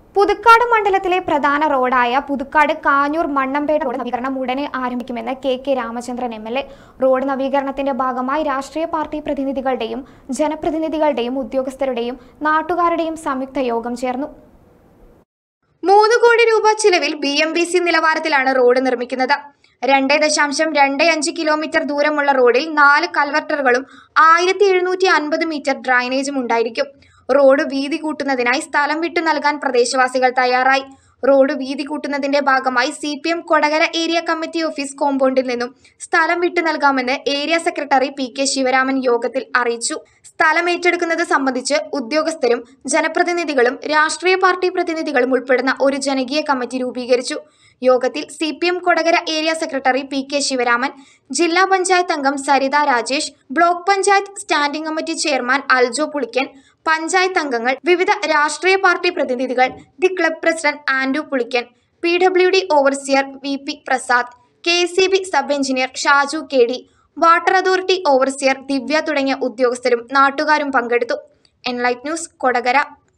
പുതുക്കാട് മണ്ഡലത്തിലെ പ്രധാന റോഡായ പുതുക്കാട് കാഞ്ഞൂർ മണ്ണമ്പേട് റോഡ് നവീകരണം ഉടനെ ആരംഭിക്കുമെന്ന് K K Ramachandran M L A road നവീകരണത്തിന്റെ ഭാഗമായി രാഷ്ട്രീയ പാർട്ടി പ്രതിനിധികളുടെയും ജനപ്രതിനിധികളുടെയും ഉദ്യോഗസ്ഥരുടെയും നാട്ടുകാരുടെയും സംയുക്ത യോഗം ചേർന്നു മൂന്ന് കോടി രൂപ ചിലവിൽ ബി എം ബി സി നിലവാരത്തിലാണ് റോഡ് നിർമ്മിക്കുന്നത് രണ്ട് ദശാംശം രണ്ട് അഞ്ച് കിലോമീറ്റർ ദൂരമുള്ള റോഡിൽ നാല് കൽവർട്ടറുകളും ആയിരത്തി എഴുന്നൂറ്റി അൻപത് മീറ്റർ ഡ്രൈനേജും ഉണ്ടായിരിക്കും റോഡ് വീതി കൂട്ടുന്നതിനായി സ്ഥലം വിട്ടു നൽകാൻ പ്രദേശവാസികൾ തയ്യാറായി റോഡ് വീതി കൂട്ടുന്നതിന്റെ ഭാഗമായി C P M Kodakara area committee office കോമ്പൗണ്ടിൽ നിന്നും സ്ഥലം വിട്ടു നൽകാമെന്ന് area secretary P K Sivaraman യോഗത്തിൽ അറിയിച്ചു സ്ഥലം ഏറ്റെടുക്കുന്നത് സംബന്ധിച്ച് ഉദ്യോഗസ്ഥരും ജനപ്രതിനിധികളും രാഷ്ട്രീയ പാർട്ടി പ്രതിനിധികളും ഉൾപ്പെടുന്ന ഒരു ജനകീയ കമ്മിറ്റി രൂപീകരിച്ചു യോഗത്തിൽ C P M Kodakara area secretary P K Sivaraman ജില്ലാ പഞ്ചായത്ത് അംഗം Saritha Rajesh block panchayat standing committee chairman Aljo Pulikkan panchayat അംഗങ്ങൾ വിവിധ രാഷ്ട്രീയ പാർട്ടി പ്രതിനിധികൾ the club president Andu Pulikkan P W D overseer V P Prasad K C B sub engineer Shaju K D water authority overseer Divya തുടങ്ങിയ ഉദ്യോഗസ്ഥരും നാട്ടുകാരും പങ്കെടുത്തു എൻലൈറ്റ് ന്യൂസ് കൊടകര